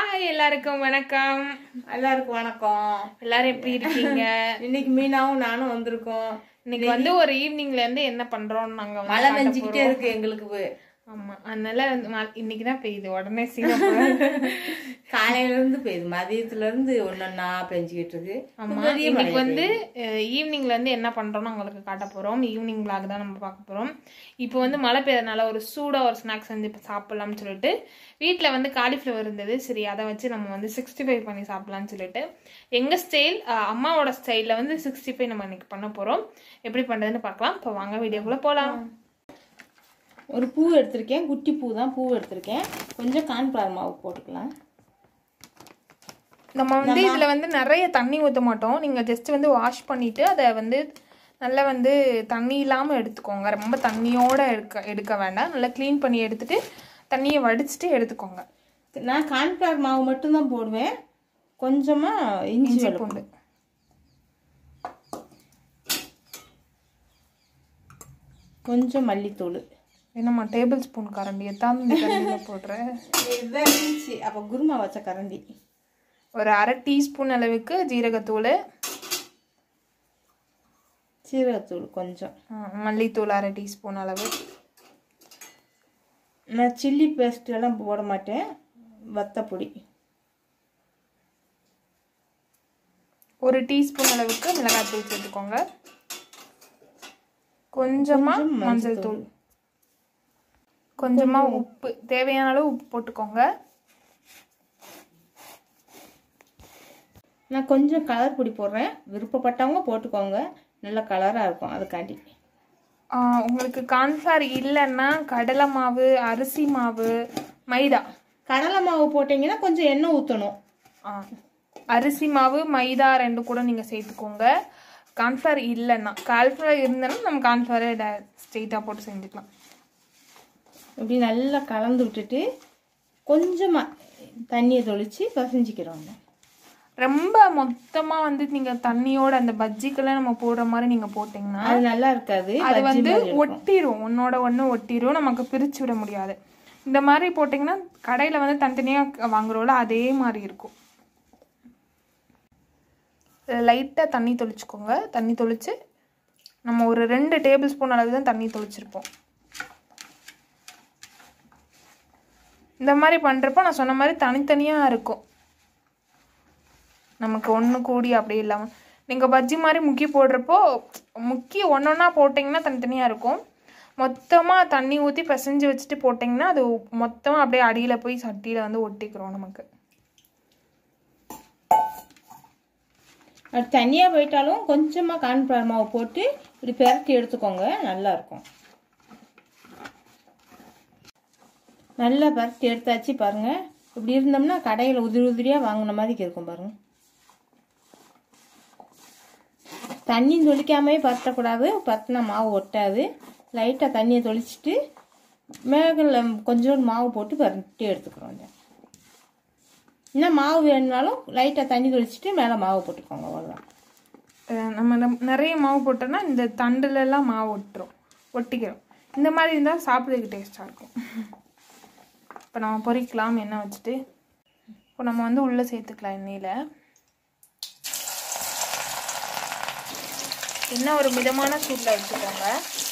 Hi எல்லாருக்கும் வணக்கம் எல்லாருக்கும் வணக்கம் எல்லாரும் எப்படி இருக்கீங்க இன்னைக்கு மீனாவும் நானும் வந்திருக்கோம் இன்னைக்கு வந்து ஒரு ஈவினிங்ல இருந்து என்ன பண்றோம் நாங்க வந்து மழை காட்ட பெஞ்சுக்கிட்டே போறோம். இருக்கு எங்களுக்கு ஆமா அதனால வந்து ம- இன்னைக்கு தான் பெய்யுது உடனே சீக்கிரம் காலையில இருந்து பெய்யுது மதியத்துல இருந்து ஒன்னொன்னா பெஞ்சுக்கிட்டு இருக்கு ஆமா பெரிய இன்னைக்கு மழை வந்து ஈவினிங்ல இருந்து என்ன பண்றோம்னு உங்களுக்கு காட்ட போறோம் ஈவினிங் vlog தான் நம்ம பார்க்க போறோம் இப்போ வந்து மழை பெய்யறதுனால ஒரு சூடா ஒரு ஸ்நாக்ஸ் வந்து இப்போ சாப்பிடலாம்னு சொல்லிட்டு வீட்டில் வந்து காலிஃப்ளவர் இருந்தது சரி அதை வச்சு நம்ம வந்து சிக்ஸ்டி ஃபைவ் பண்ணி சாப்பிடலாம்னு சொல்லிட்டு எங்க ஸ்டைல் அம்மாவோட ஸ்டைலில் வந்து சிக்ஸ்டி ஃபைவ் நம்ம இன்னைக்கு பண்ண போறோம் எப்படி பண்றதுன்னு பார்க்கலாம் இப்போ வாங்க வீடியோக்குள்ள போலாம் ஒரு பூ எடுத்திருக்கேன் குட்டி பூ தான் பூ எடுத்திருக்கேன் கொஞ்சம் கான்ஃபிளவர் மாவு போட்டுக்கலாம் நம்ம வந்து இதுல வந்து நிறைய தண்ணி ஊற்ற மாட்டோம் நீங்க ஜஸ்ட் வந்து வாஷ் பண்ணிட்டு அதை வந்து நல்லா வந்து தண்ணி இல்லாம எடுத்துக்கோங்க ரொம்ப தண்ணியோட எடுக்க எடுக்க வேண்டாம் நல்லா க்ளீன் பண்ணி எடுத்துட்டு தண்ணியை வடிச்சிட்டு எடுத்துக்கோங்க நான் கான்ஃபிளவர் மாவு மட்டும்தான் போடுவேன் கொஞ்சமா இஞ்சி இஞ்சி வெள்ளை பூண்டு கொஞ்சம் மல்லித்தூள் என்னம்மா டேபிள் ஸ்பூன் கரண்டி எத்தாந்து இந்த கரண்டியில போடுற இதுதான் இருந்துச்சு அப்போ குருமா வச்ச கரண்டி ஒரு அரை டீஸ்பூன் அளவுக்கு ஜீரகத்தூள் சீரகத்தூள் கொஞ்சம் ஆ, மல்லித்தூள் அரை டீஸ்பூன் அளவு நான் சில்லி பேஸ்ட் எல்லாம் போட மாட்டேன் வத்தப்பொடி ஒரு டீஸ்பூன் அளவுக்கு மிளகாத்தூள் சேர்த்துக்கோங்க கொஞ்சமா கொஞ்சம் மஞ்சள் தூள் கொஞ்சமா உப்பு தேவையான அளவு உப்பு போட்டுக்கோங்க நான் கொஞ்சம் கலர் பொடி போடுறேன் விருப்பப்பட்டவங்க போட்டுக்கோங்க நல்ல கலராக இருக்கும் அதுக்காண்டி ஆ, உங்களுக்கு கான்ஃபிளார் இல்லைன்னா கடலை மாவு அரிசி மாவு மைதா கடலை மாவு போட்டிங்கன்னா கொஞ்சம் எண்ணெய் ஊற்றணும் ஆ, அரிசி மாவு மைதா ரெண்டு கூட நீங்கள் சேர்த்துக்கோங்க கான்ஃபிளார் இல்லைன்னா கான்ஃபிளார் இருந்தேன்னா நம்ம கான்ஃபிளாரை ஸ்ட்ரெயிட்டாக போட்டு செஞ்சுக்கலாம் இப்படி நல்லா கலந்து விட்டுட்டு கொஞ்சமாக தண்ணியை தொளிச்சு பசஞ்சிக்கிறோம் ரொம்ப மொத்தமாக வந்து நீங்கள் தண்ணியோட அந்த பஜ்ஜிக்கெல்லாம் நம்ம போடுற மாதிரி நீங்கள் போட்டிங்கன்னா அது நல்லா இருக்காது அது பஜ்ஜி வந்து மாதிரி இருக்கும். ஒட்டிரும் ஒன்னோட ஒன்று ஒட்டிரும் நமக்கு பிரிச்சு விட முடியாது இந்த மாதிரி போட்டிங்கன்னா கடையில் வந்து தனித்தனியாக வாங்குறோம்ல அதே மாதிரி இருக்கும் லைட்டாக தண்ணி தொளிச்சுக்கோங்க தண்ணி தொளிச்சு நம்ம ஒரு ரெண்டு டேபிள் ஸ்பூன் அளவு தான் தண்ணி தொளிச்சிருப்போம் இந்த மாதிரி பண்ணுறப்போ நான் சொன்ன மாதிரி தனித்தனியாக இருக்கும் நமக்கு ஒன்று கூடி அப்படியே இல்லாமல் நீங்கள் பஜ்ஜி மாதிரி முக்கி போடுறப்போ முக்கி ஒன்றொன்னா போட்டிங்கன்னா தனித்தனியாக இருக்கும் மொத்தமாக தண்ணி ஊற்றி பிசைஞ்சு வச்சுட்டு போட்டிங்கன்னா அது மொத்தமாக அப்படியே அடியில் போய் சட்டியில் வந்து ஒட்டிக்கிறோம் நமக்கு அது தனியாக போயிட்டாலும் கொஞ்சமாக கான்ஃபிளவர் மாவு போட்டு இப்படி பெரட்டி எடுத்துக்கோங்க நல்லா இருக்கும் நல்லா பரட்டி எடுத்தாச்சு பாருங்க இப்படி இருந்தோம்னா கடையில் உதிரி உதிரியாக வாங்கின மாதிரி இருக்கும் பாருங்க தண்ணி தொளிக்காமே பரட்டக்கூடாது பரட்டினா மாவு ஒட்டாது லைட்டாக தண்ணியை தொளிச்சிட்டு மேகல கொஞ்சோண்டு மாவு போட்டு பரட்டி எடுத்துக்கிறோம் இதை. இன்னும் மாவு வேணுனாலும் லைட்டாக தண்ணி தொளிச்சிட்டு மேலே மாவு போட்டுக்கோங்க அவ்வளோதான் அஹ் நம்ம நம்- நிறைய மாவு போட்டோம்னா இந்த தண்டுல எல்லாம் மாவு ஒட்டுரும் ஒட்டிக்கிறோம் இந்த மாதிரி இருந்தால் சாப்பிட்றதுக்கு டேஸ்ட்டாக இருக்கும் இப்போ நம்ம பொரிக்கலாம் எண்ணெய் வச்சுட்டு இப்போ நம்ம வந்து உள்ளே சேர்த்துக்கலாம் எண்ணெயில் எண்ணெய் ஒரு மிதமான சூட்டில் வச்சுக்கோங்க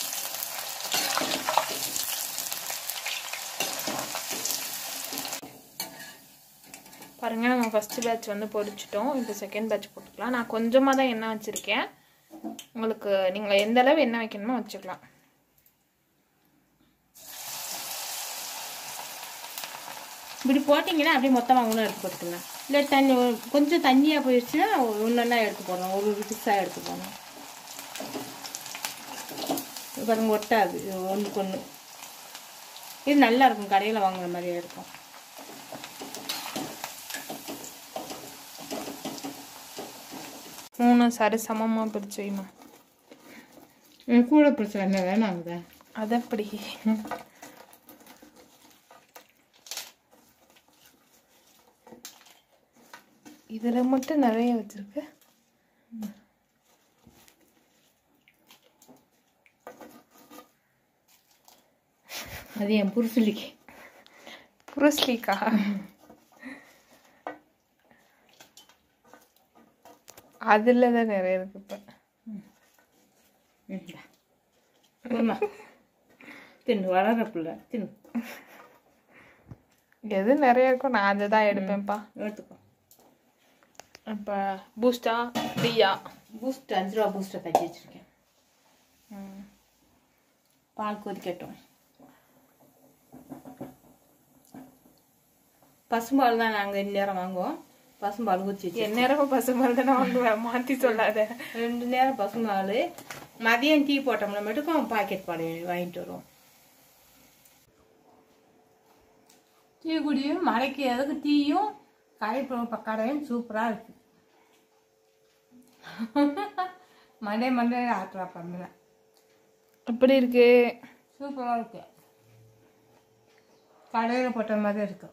பாருங்க நம்ம ஃபஸ்ட்டு பேட்ச் வந்து பொரிச்சிட்டோம் இப்போ செகண்ட் பேட்ச் போட்டுக்கலாம் நான் கொஞ்சமாக தான் எண்ணெய் வச்சுருக்கேன் உங்களுக்கு நீங்கள் எந்த அளவு எண்ணெய் வைக்கணுமோ வச்சுக்கலாம் இப்படி போட்டிங்கன்னா அப்படியே மொத்தமாக ஒன்றும் எடுத்து போட்டுக்கலாம் இல்லை தண்ணி ஒரு- கொஞ்சம் தண்ணியாக போயிடுச்சுன்னா ஒன்றா எடுத்து போடணும் ஒரு ஒரு பிஸாக எடுத்து போடணும் இது பாருங்க ஒட்டாது இது ஒன்றுக்கு ஒன்று இது நல்லா இருக்கும் கடையில் வாங்குற மாதிரியே இருக்கும் மூணு சரி சமமாக பிரித்து வைமா கூட பிரச்சனை என்ன வேணாங்க அது அப்படி இதில் மட்டும் நிறைய வச்சிருக்கு அது என் புருஷலிக்கு புருஸ்லிக்கா அதில் தான் நிறைய இருக்கு இப்போ ஆமா தின்னு வளர பிள்ளை தின்னு எது நிறைய இருக்கோ நான் அதை தான் எடுப்பேன்ப்பா எடுத்துக்கோ இப்போ பூஸ்டா டீயா பூஸ்ட் அஞ்சு ரூபா பூஸ்ட்டை தட்டி வச்சிருக்கேன் பால் கொதிக்கட்டும் பசும்பால் தான் நாங்கள் இந்நேரம் வாங்குவோம் பசும்பால் ஊற்றி வச்சு எந்நேரம் பசுமால் தானே வாங்குவேன் மாற்றி சொல்லாத ரெண்டு நேரம் பசும்பால் மதியம் டீ போட்டோம்னா மட்டும் பாக்கெட் பால் வாங்கிட்டு வருவோம் டீ குடியும் மழைக்கு எதுக்கு டீயும் கரைப்பழம் கடையும் சூப்பராக இருக்கு மண்டே மண்டே ஆட்டுறா பண்ணுறேன் எப்படி இருக்கு சூப்பராக இருக்கு கடையில் போட்ட மாதிரி இருக்கு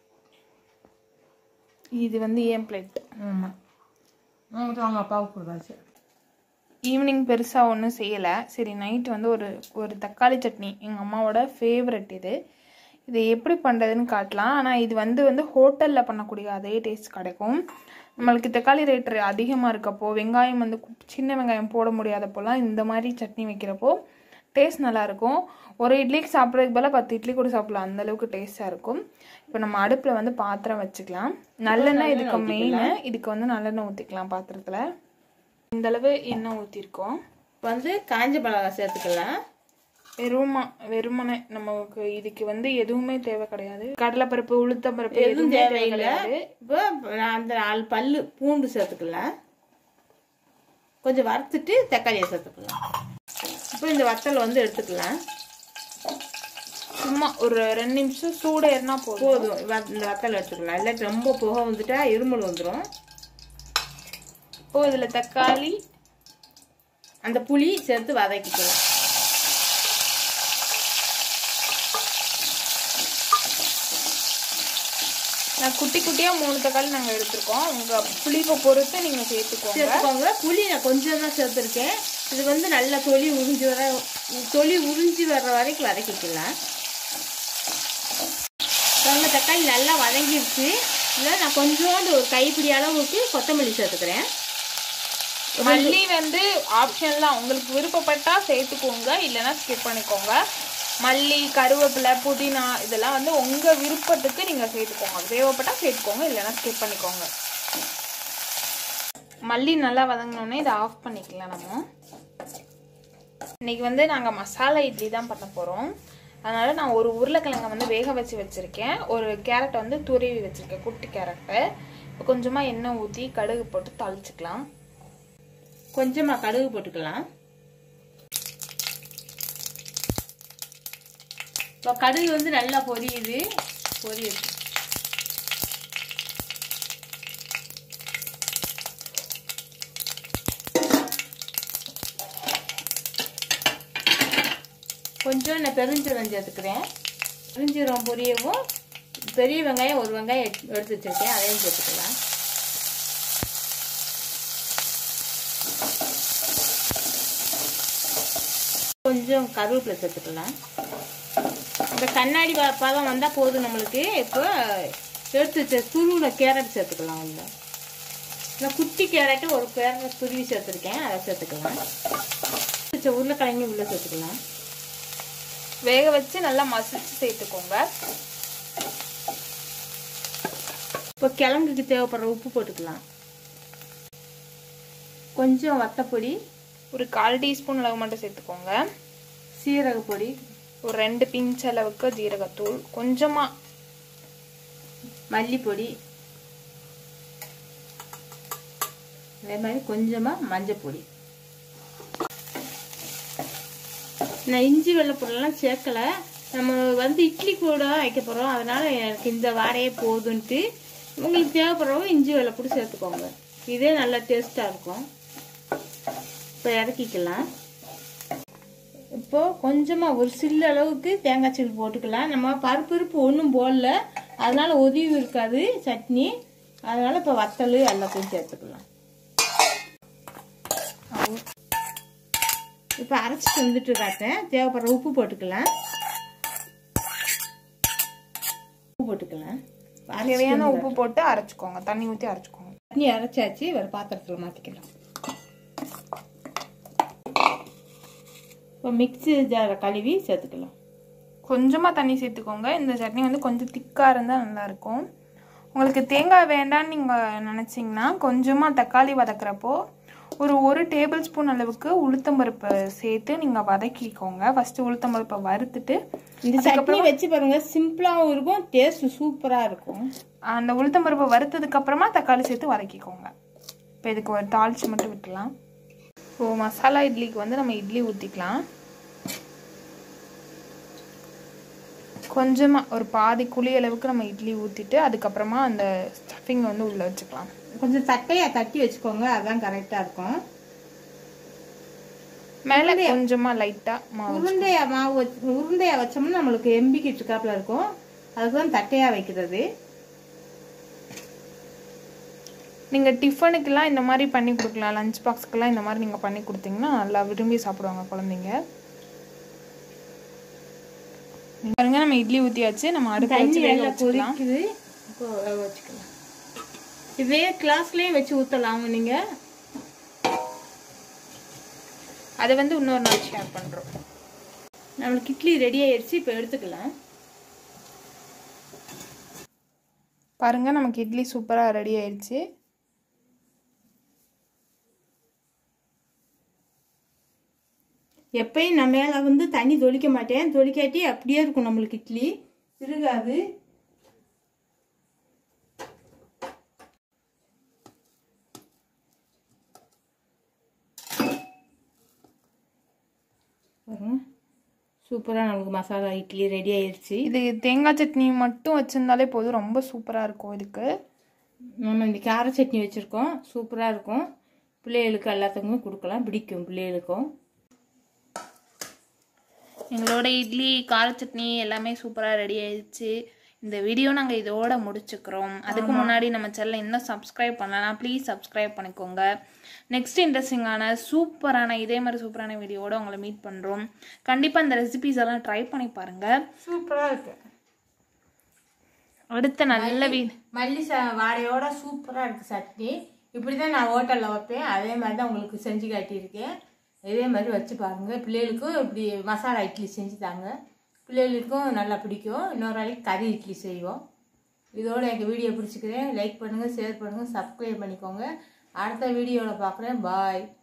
இது வந்து ஏன் பிளேட் ஆமாம் உங்கள்கிட்ட அவங்க அப்பாவுக்கு கொடுத்தாச்சு ஈவினிங் பெருசாக ஒன்றும் செய்யலை சரி நைட்டு வந்து ஒரு ஒரு தக்காளி சட்னி எங்கள் அம்மாவோட ஃபேவரட் இது இது எப்படி பண்ணுறதுன்னு காட்டலாம் ஆனால் இது வந்து வந்து ஹோட்டலில் பண்ணக்கூடிய அதே டேஸ்ட் கிடைக்கும் நம்மளுக்கு தக்காளி ரேட் அதிகமாக இருக்கப்போ வெங்காயம் வந்து கு- சின்ன வெங்காயம் போட முடியாதப்போலாம் இந்த மாதிரி சட்னி வைக்கிறப்போ டேஸ்ட் நல்லாயிருக்கும் ஒரு இட்லிக்கு சாப்பிட்றதுக்கு பதிலாக பத்து இட்லி கூட சாப்பிடலாம் அந்த அளவுக்கு டேஸ்ட்டாக இருக்கும் இப்போ நம்ம அடுப்பில் வந்து பாத்திரம் வச்சுக்கலாம் நல்லெண்ணெய் இதுக்கு மெயின் இதுக்கு வந்து நல்லெண்ணெய் ஊற்றிக்கலாம் பாத்திரத்தில் இந்த அளவு எண்ணெய் ஊற்றிருக்கோம் இப்போ வந்து காஞ்ச மிளகா சேர்த்துக்கலாம் வெறுமா வெறுமனே நமக்கு இதுக்கு வந்து எதுவுமே தேவை கிடையாது கடலைப்பருப்பு உளுத்தம்பருப்பு எதுவும் எதுவுமே தேவை தேவையில்லை கிடையாது இப்போ நான் அந்த நாலு பல்லு பூண்டு சேர்த்துக்கலாம் கொஞ்சம் வறுத்துட்டு தக்காளியை சேர்த்துக்கலாம் இப்போ இந்த வத்தல் வந்து எடுத்துக்கலாம் சும்மா ஒரு ரெண்டு நிமிஷம் சூடு ஏறினா போதும் போதும் வ- இந்த வத்தல் எடுத்துக்கலாம் இல்லாட்டி ரொம்ப புகை வந்துட்டா இருமல் வந்துடும் இப்போ இதில் தக்காளி அந்த புளி சேர்த்து வதக்கிக்கலாம் நான் குட்டி குட்டியாக மூணு தக்காளி நாங்கள் எடுத்திருக்கோம் உங்கள் புளிப்பை பொறுத்து நீங்கள் சேர்த்துக்கோங்க சேர்த்துக்கோங்க புளி நான் கொஞ்சம் தான் சேர்த்துருக்கேன் இது வந்து நல்லா தொலி உறிஞ்சி வர தொலி உறிஞ்சி வர்ற வரைக்கும் வதக்கிக்கலாம் பாருங்க தக்காளி நல்லா வதங்கிடுச்சு இதில் நான் கொஞ்சோண்டு ஒரு கைப்பிடி அளவுக்கு கொத்தமல்லி சேர்த்துக்கிறேன் மல்லி வந்து ஆப்ஷன் தான் உங்களுக்கு விருப்பப்பட்டா சேர்த்துக்கோங்க இல்லைன்னா ஸ்கிப் பண்ணிக்கோங்க மல்லி கருவேப்பிலை புதினா இதெல்லாம் வந்து உங்க விருப்பத்துக்கு நீங்க சேர்த்துக்கோங்க தேவைப்பட்டா சேர்த்துக்கோங்க இல்லைன்னா ஸ்கிப் பண்ணிக்கோங்க மல்லி நல்லா வதங்கினோடனே இதை ஆஃப் பண்ணிக்கலாம் நம்ம இன்னைக்கு வந்து நாங்கள் மசாலா இட்லி தான் பண்ண போகிறோம் அதனால நான் ஒரு உருளைக்கிழங்கை வந்து வேக வச்சு வச்சுருக்கேன் ஒரு கேரட்டை வந்து துருவி வச்சுருக்கேன் குட்டி கேரட்டை இப்போ கொஞ்சமாக எண்ணெய் ஊற்றி கடுகு போட்டு தாளிச்சுக்கலாம் கொஞ்சமாக கடுகு போட்டுக்கலாம் இப்போ கடுகு வந்து நல்லா பொரியுது பொரியுது கொஞ்சம் நான் பெருஞ்சீரகம் சேர்த்துக்கிறேன் பெருஞ்சீரகம் பொரியவும் பெரிய வெங்காயம் ஒரு வெங்காயம் எடுத்து எடுத்து வச்சிருக்கேன் அதையும் சேர்த்துக்கலாம் கொஞ்சம் கருவேப்பிலை சேர்த்துக்கலாம் இந்த கண்ணாடி ப- பதம் வந்தால் போதும் நம்மளுக்கு இப்போ எடுத்து வச்ச துருவின கேரட் சேர்த்துக்கலாம் உள்ள இந்த குட்டி கேரட்டு ஒரு கேரட் துருவி சேர்த்துருக்கேன் அதை சேர்த்துக்கலாம் வச்ச உருளைக்கிழங்கு உள்ளே சேர்த்துக்கலாம் வேக வச்சு நல்லா மசிச்சு சேர்த்துக்கோங்க இப்போ கிழங்குக்கு தேவைப்படுற உப்பு போட்டுக்கலாம் கொஞ்சம் வத்தப்பொடி ஒரு கால் டீஸ்பூன் அளவு மட்டும் சேர்த்துக்கோங்க சீரக பொடி ஒரு ரெண்டு பிஞ்ச் அளவுக்கு ஜீரகத்தூள் கொஞ்சமாக மல்லிப்பொடி அதே மாதிரி கொஞ்சமாக மஞ்சள் பொடி நான் இஞ்சி வெள்ளைப்பொருள்லாம் சேர்க்கல நம்ம வந்து இட்லி கூட வைக்க போகிறோம் அதனால எனக்கு இந்த வாடையே போதுன்ட்டு உங்களுக்கு தேவைப்படுறவங்க இஞ்சி வெள்ளைப்பொடி சேர்த்துக்கோங்க இதே நல்லா டேஸ்ட்டாக இருக்கும் இப்போ இறக்கிக்கலாம் இப்போ கொஞ்சமாக ஒரு சில்லு அளவுக்கு தேங்காய் சீல் போட்டுக்கலாம் நம்ம பருப்பு பருப்பு ஒன்றும் போடல அதனால உதவி இருக்காது சட்னி அதனால இப்போ வத்தல் எல்லாத்தையும் சேர்த்துக்கலாம் இப்போ அரைச்சிட்டு வந்துட்டு காட்டேன் தேவைப்படுற உப்பு போட்டுக்கலாம் உப்பு போட்டுக்கலாம் தேவையான உப்பு போட்டு அரைச்சிக்கோங்க தண்ணி ஊற்றி அரைச்சிக்கோங்க சட்னி அரைச்சாச்சு ஒரு பாத்திரத்தில் மாற்றிக்கலாம் இப்போ மிக்ஸி ஜாரை கழுவி சேர்த்துக்கலாம் கொஞ்சமாக தண்ணி சேர்த்துக்கோங்க இந்த சட்னி வந்து கொஞ்சம் திக்காக இருந்தால் நல்லாயிருக்கும் உங்களுக்கு தேங்காய் வேண்டாம்னு நீங்கள் நினச்சிங்கன்னா கொஞ்சமாக தக்காளி வதக்குறப்போ ஒரு ஒரு டேபிள் ஸ்பூன் அளவுக்கு உளுத்தம்பருப்பை சேர்த்து நீங்கள் வதக்கிக்கோங்க ஃபஸ்ட்டு உளுத்தம்பருப்பை வறுத்துட்டு இந்த சட்னி வச்சு பாருங்க சிம்பிளாகவும் இருக்கும் டேஸ்ட் சூப்பராக இருக்கும் அந்த உளுத்தம்பருப்பை வறுத்ததுக்கு அப்புறமா தக்காளி சேர்த்து வதக்கிக்கோங்க இப்போ இதுக்கு ஒரு தாளிச்சு மட்டும் விட்டுலாம் இப்போ மசாலா இட்லிக்கு வந்து நம்ம இட்லி ஊற்றிக்கலாம் கொஞ்சமாக ஒரு பாதி குழி அளவுக்கு நம்ம இட்லி ஊற்றிட்டு அதுக்கப்புறமா அந்த ஸ்டஃபிங் வந்து உள்ளே வச்சுக்கலாம் கொஞ்சம் தட்டையாக தட்டி வச்சுக்கோங்க அதான் கரெக்டாக இருக்கும் மேலே கொஞ்சமாக லைட்டாக மாவு உருண்டையா மாவு வச்சு உருண்டையா வச்சோம்னா நம்மளுக்கு எம்பிக்கிட்டு இருக்காப்புல இருக்கும் அதுக்கு தான் தட்டையாக வைக்கிறது நீங்கள் டிஃபனுக்கெல்லாம் இந்த மாதிரி பண்ணி கொடுக்கலாம் லஞ்ச் பாக்ஸ்க்கெல்லாம் இந்த மாதிரி நீங்கள் பண்ணி கொடுத்தீங்கன்னா நல்லா விரும்பி சாப்பிடுவாங்க குழந்தைங்க பாருங்க நம்ம இட்லி ஊற்றியாச்சு நம்ம அடுப்பு தண்ணி வச்சு வேக நல்லா வச்சுக்கலாம் கொதிக்குது இப்போ வேக வச்சுக்கலாம் இதே கிளாஸ்லேயும் வச்சு ஊற்றலாம் நீங்கள் அதை வந்து இன்னொரு நாள் ஷேர் பண்ணுறோம் நம்மளுக்கு இட்லி ரெடி ஆயிடுச்சு இப்போ எடுத்துக்கலாம் பாருங்க நமக்கு இட்லி சூப்பராக ரெடி ஆயிடுச்சு எப்பயும் நான் மேலே வந்து தண்ணி தொளிக்க மாட்டேன் தொளிக்காட்டி அப்படியே இருக்கும் நம்மளுக்கு இட்லி திருகாது சூப்பராக நமக்கு மசாலா இட்லி ரெடி ஆயிடுச்சு இது தேங்காய் சட்னி மட்டும் வச்சிருந்தாலே போதும் ரொம்ப சூப்பராக இருக்கும் இதுக்கு நம்ம இந்த கார சட்னி வச்சுருக்கோம் சூப்பராக இருக்கும் பிள்ளைகளுக்கு எல்லாத்துக்குமே கொடுக்கலாம் பிடிக்கும் பிள்ளைகளுக்கும் எங்களோட இட்லி கார சட்னி எல்லாமே சூப்பராக ரெடி ஆயிடுச்சு இந்த வீடியோ நாங்கள் இதோட முடிச்சுக்கிறோம் அதுக்கு முன்னாடி நம்ம சேனலை இன்னும் சப்ஸ்கிரைப் பண்ணலாம் ப்ளீஸ் சப்ஸ்கிரைப் பண்ணிக்கோங்க நெக்ஸ்ட் இன்ட்ரெஸ்டிங்கான சூப்பரான இதே மாதிரி சூப்பரான வீடியோவோட உங்களை மீட் பண்ணுறோம் கண்டிப்பாக இந்த ரெசிபிஸ் எல்லாம் ட்ரை பண்ணி பாருங்கள் சூப்பராக இருக்கு அடுத்த நல்ல வீ மல்லி சா வாடையோட சூப்பராக இருக்குது சட்னி இப்படி தான் நான் ஹோட்டலில் வைப்பேன் அதே மாதிரி தான் உங்களுக்கு செஞ்சு காட்டியிருக்கேன் இதே மாதிரி வச்சு பாருங்கள் பிள்ளைகளுக்கும் இப்படி மசாலா இட்லி செஞ்சு தாங்க பிள்ளைகளுக்கும் நல்லா பிடிக்கும் இன்னொரு நாளைக்கு கறி இட்லி செய்வோம் இதோட எங்கள் வீடியோ பிடிச்சிக்கிறேன் லைக் பண்ணுங்கள் ஷேர் பண்ணுங்கள் சப்ஸ்கிரைப் பண்ணிக்கோங்க அடுத்த வீடியோவில் பார்க்குறேன் பாய்